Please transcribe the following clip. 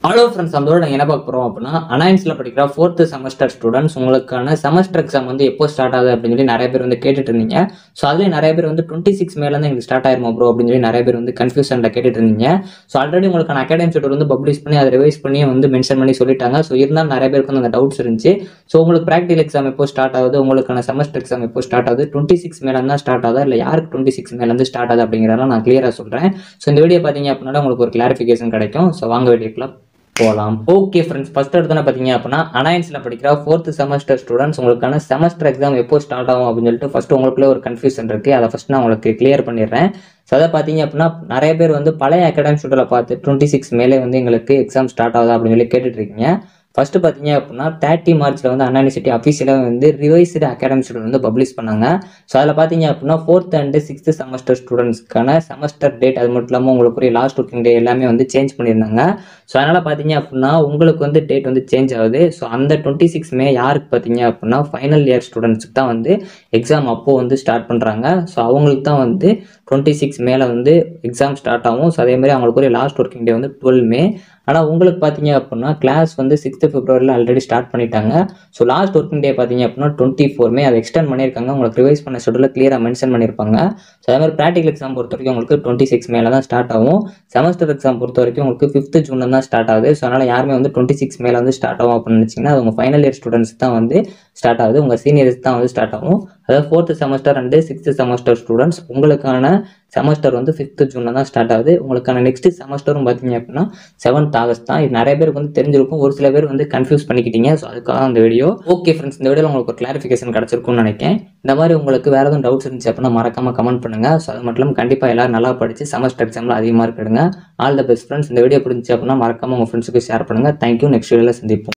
hello friends நம்மளோட நாங்கள் என்ன பார்க்க போகிறோம் அப்படின்னா அனாயன்ஸில் படிக்கிற ஃபோர்த்து செமஸ்டர் ஸ்டூடெண்ட்ஸ் உங்களுக்கான செமஸ்டர் எக்ஸாம் வந்து எப்போ ஸ்டார்ட் ஆகுது அப்படின்னு சொல்லி நிறைய பேர் வந்து கேட்டுட்டு இருந்தீங்க ஸோ அதுலேயும் நிறைய பேர் வந்து டுவெண்ட்டி சிக்ஸ் மேலேருந்து எங்களுக்கு ஸ்டார்ட் ஆயிருமா ப்ரோ அப்படின்னு சொல்லி நிறைய பேர் வந்து கன்ஃபியூஷனில் கேட்டுட்டு இருந்தீங்க ஸோ ஆல்ரெடி உங்களுக்கான அகாடமி ஷெட்யூல் வந்து பப்ளிஷ் பண்ணி அதை ரிவைஸ் பண்ணி வந்து மென்ஷன் பண்ணி சொல்லிட்டாங்க ஸோ இருந்தாலும் நிறைய பேருக்கு வந்து அந்த டவுட்ஸ் இருந்துச்சு ஸோ உங்களுக்கு ப்ராக்டிகல் எக்ஸாம் எப்போ ஸ்டார்ட் ஆகுது உங்களுக்கான செமஸ்டர் எக்ஸாம் எப்போ ஸ்டார்ட் ஆகுது டுவெண்ட்டி சிக்ஸ் மேலே தான் ஸ்டார்ட் ஆகுதா இல்லை யாருக்கு டுவெண்ட்டி சிக்ஸ் மேலேருந்து ஸ்டார்ட் ஆகுது அப்படிங்கிறதெல்லாம் நான் கிளியராக சொல்கிறேன் ஸோ இந்த வீடியோ பார்த்தீங்க அப்படின்னா உங்களுக்கு ஒரு கிளாரிஃபிகேஷன் கிடைக்கும் ஸோ வாங்க வீடியோக்குள்ள போகலாம் ஓகே ஃப்ரெண்ட்ஸ் ஃபர்ஸ்ட் எடுத்தோன்னே பார்த்தீங்க அப்படின்னா அனாயன்ஸில் படிக்கிற ஃபோர்த் செமஸ்டர் ஸ்டூடெண்ட்ஸ் உங்களுக்கான செமஸ்டர் எக்ஸாம் எப்போ ஸ்டார்ட் ஆகும் அப்படின்னு சொல்லிட்டு ஃபர்ஸ்ட் உங்களுக்குள்ளே ஒரு கன்ஃபியூஷன் இருக்குது அதை ஃபர்ஸ்ட் நான் உங்களுக்கு கிளியர் பண்ணிடுறேன் ஸோ அதை பார்த்தீங்க அப்படின்னா நிறைய பேர் வந்து பழைய அகாடமிக் ஷூட்டில் பார்த்து டுவெண்ட்டி சிக்ஸ் மேலே வந்து எங்களுக்கு எக்ஸாம் ஸ்டார்ட் ஆகுதா அப்படின்னு சொல்லி கேட்டுட்டு இருக்கீங்க ஃபர்ஸ்ட் பார்த்தீங்க அப்படின்னா தேர்ட்டி மார்ச்சில் வந்து அண்ணா யூனிவர்சிட்டி அஃபீஷியலாக வந்து ரிவைஸ்டு அகாடமிக் ஷெட்யூல் வந்து பப்ளிஷ் பண்ணாங்க ஸோ அதில் பார்த்தீங்க அப்படின்னா ஃபோர்த் அண்ட் சிக்ஸ்த் செமஸ்டர் ஸ்டூடெண்ட்ஸ்க்கான செமஸ்டர் டேட் அது மட்டும் இல்லாமல் உங்களுக்கு லாஸ்ட் ஒர்க்கிங் டே எல்லாமே வந்து சேஞ்ச் பண்ணியிருந்தாங்க ஸோ அதனால் பார்த்தீங்க அப்படின்னா உங்களுக்கு வந்து டேட் வந்து சேஞ்ச் ஆகுது ஸோ அந்த டுவெண்ட்டி சிக்ஸ் மே யாருக்கு பார்த்தீங்க அப்படின்னா ஃபைனல் இயர் ஸ்டூடெண்ட்ஸுக்கு தான் வந்து எக்ஸாம் அப்போது வந்து ஸ்டார்ட் பண்ணுறாங்க ஸோ அவங்களுக்கு தான் வந்து டுவெண்ட்டி சிக்ஸ் மேலே வந்து எக்ஸாம் ஸ்டார்ட் ஆகும் ஸோ அதே மாதிரி அவங்களுக்கு ஒரு லாஸ்ட் ஒர்க்கிங் டே வந்து டுவெல் மே ஆனால் உங்களுக்கு பார்த்தீங்க அப்படின்னா கிளாஸ் வந்து சிக்ஸ்த்து பிப்ரவரியில் ஆல்ரெடி ஸ்டார்ட் பண்ணிட்டாங்க ஸோ லாஸ்ட் ஒர்க்கிங் டே பார்த்தீங்க அப்படின்னா டுவெண்ட்டி ஃபோர்மே அதை எக்ஸ்டெண்ட் பண்ணியிருக்காங்க உங்களுக்கு ரிவைஸ் பண்ண ஷெட்யூலில் கிளியராக மென்ஷன் பண்ணியிருப்பாங்க ஸோ அதே மாதிரி ப்ராக்டிகல் எக்ஸாம் பொறுத்த வரைக்கும் உங்களுக்கு டுவெண்ட்டி சிக்ஸ் மேலே தான் ஸ்டார்ட் ஆகும் செமஸ்டர் எக்ஸாம் பொறுத்த வரைக்கும் உங்களுக்கு ஃபிஃப்த் ஜூனில் தான் ஸ்டார்ட் ஆகுது ஸோ அதனால் யாருமே வந்து டுவெண்ட்டி சிக்ஸ் மேலே வந்து ஸ்டார்ட் ஆகும் அப்படின்னு நினச்சிங்கன்னா அது உங்கள் ஃபைனல் இயர் ஸ்டூடெண்ட்ஸ் தான் வந்து ஸ்டார்ட் ஆகுது உங்கள் சீனியர்ஸ் தான் வந்து ஸ்டார்ட் ஆகும் அதாவது fourth semester and sixth semester students உங்களுக்கான செமஸ்டர் வந்து ஃபிஃப்த் ஜூனில் தான் ஸ்டார்ட் ஆகுது உங்களுக்கான நெக்ஸ்ட் செமஸ்டரும் பார்த்தீங்க அப்படின்னா செவன்த் ஆகஸ்ட் தான் இது நிறைய பேருக்கு வந்து தெரிஞ்சிருக்கும் ஒரு சில பேர் வந்து கன்ஃபியூஸ் பண்ணிக்கிட்டீங்க ஸோ அதுக்காக அந்த வீடியோ ஓகே ஃப்ரெண்ட்ஸ் இந்த வீடியோவில் உங்களுக்கு ஒரு கிளாரிஃபிகேஷன் கிடச்சிருக்கும்னு நினைக்கிறேன் இந்த மாதிரி உங்களுக்கு வேறு எதுவும் டவுட்ஸ் இருந்துச்சு அப்படின்னா மறக்காம கமெண்ட் பண்ணுங்க ஸோ அது மட்டும் இல்லாமல் கண்டிப்பாக எல்லாரும் நல்லா படிச்சு செமஸ்டர் எக்ஸாமில் அதிகமாக எடுங்க ஆல் த பெஸ்ட் ஃப்ரெண்ட்ஸ் இந்த வீடியோ பிடிச்சி அப்படின்னா மறக்காம உங்கள் ஃப்ரெண்ட்ஸுக்கு ஷேர் பண்ணுங்கள் தேங்க்யூ நெக்ஸ்ட் வீடியோவில் சந்திப்போம்